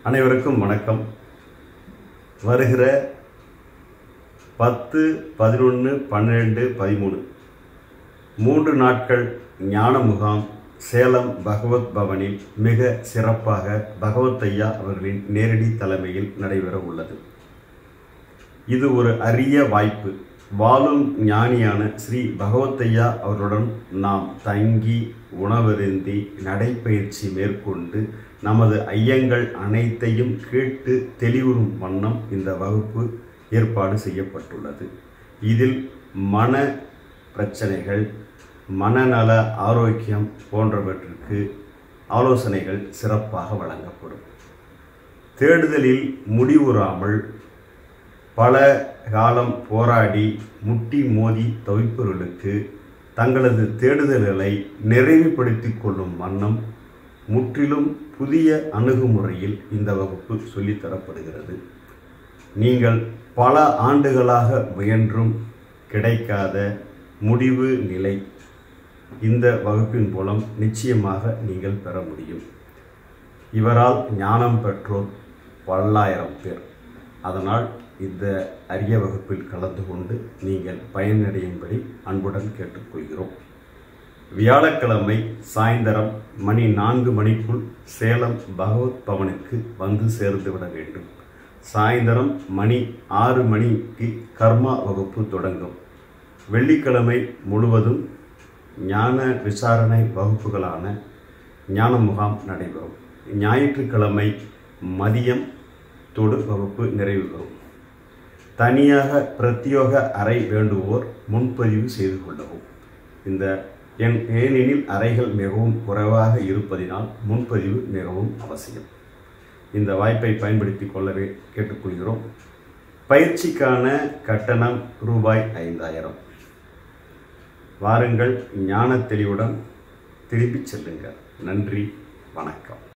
அனைவருக்கும் வணக்கம் வருகிற பத்து பதினொன்று பன்னிரெண்டு பதிமூணு மூன்று நாட்கள் ஞான முகாம் சேலம் பகவத் பவனில் மிக சிறப்பாக பகவத் ஐயா அவர்களின் நேரடி தலைமையில் நடைபெற உள்ளது இது ஒரு அரிய வாய்ப்பு வாழும் ஞானியான ஸ்ரீ பகவத்தையா அவர்களுடன் நாம் தங்கி உணவருந்தி நடைப்பயிற்சி மேற்கொண்டு நமது ஐயங்கள் அனைத்தையும் கேட்டு தெளிவுறும் வண்ணம் இந்த வகுப்பு ஏற்பாடு செய்யப்பட்டுள்ளது இதில் மன பிரச்சனைகள் மனநல ஆரோக்கியம் போன்றவற்றிற்கு ஆலோசனைகள் சிறப்பாக வழங்கப்படும் தேடுதலில் முடிவுறாமல் பல காலம் போராடி முட்டி மோதி தவிப்பவர்களுக்கு தங்களது தேடுதல்களை நிறைவுபடுத்திக் கொள்ளும் வண்ணம் முற்றிலும் புதிய அணுகுமுறையில் இந்த வகுப்பு சொல்லித்தரப்படுகிறது நீங்கள் பல ஆண்டுகளாக முயன்றும் கிடைக்காத முடிவு நிலை இந்த வகுப்பின் மூலம் நிச்சயமாக நீங்கள் பெற முடியும் இவரால் ஞானம் பெற்றோர் பல்லாயிரம் பேர் அதனால் இந்த அரிய வகுப்பில் கலந்து கொண்டு நீங்கள் பயனடையும்படி அன்புடன் கேட்டுக்கொள்கிறோம் வியாழக்கிழமை சாயந்தரம் மணி நான்கு மணிக்குள் சேலம் பகவத் பவனுக்கு வந்து சேர்ந்து விட வேண்டும் சாயந்தரம் மணி ஆறு மணிக்கு கர்மா வகுப்பு தொடங்கும் வெள்ளிக்கிழமை முழுவதும் ஞான விசாரணை வகுப்புகளான ஞான முகாம் நடைபெறும் ஞாயிற்றுக்கிழமை மதியம் தொடு வகுப்பு நிறைவு பெறும் தனியாக பிரத்யோக அறை வேண்டுவோர் முன்பதிவு செய்து கொள்ளவும் இந்த என் ஏனெனில் அறைகள் மிகவும் குறைவாக இருப்பதினால் முன்பதிவு மிகவும் அவசியம் இந்த வாய்ப்பை பயன்படுத்தி கொள்ளவே கேட்டுக்கொள்கிறோம் பயிற்சிக்கான கட்டணம் ரூபாய் ஐந்தாயிரம் வாருங்கள் ஞான தெளிவுடன் திரும்பிச் செல்லுங்கள் நன்றி வணக்கம்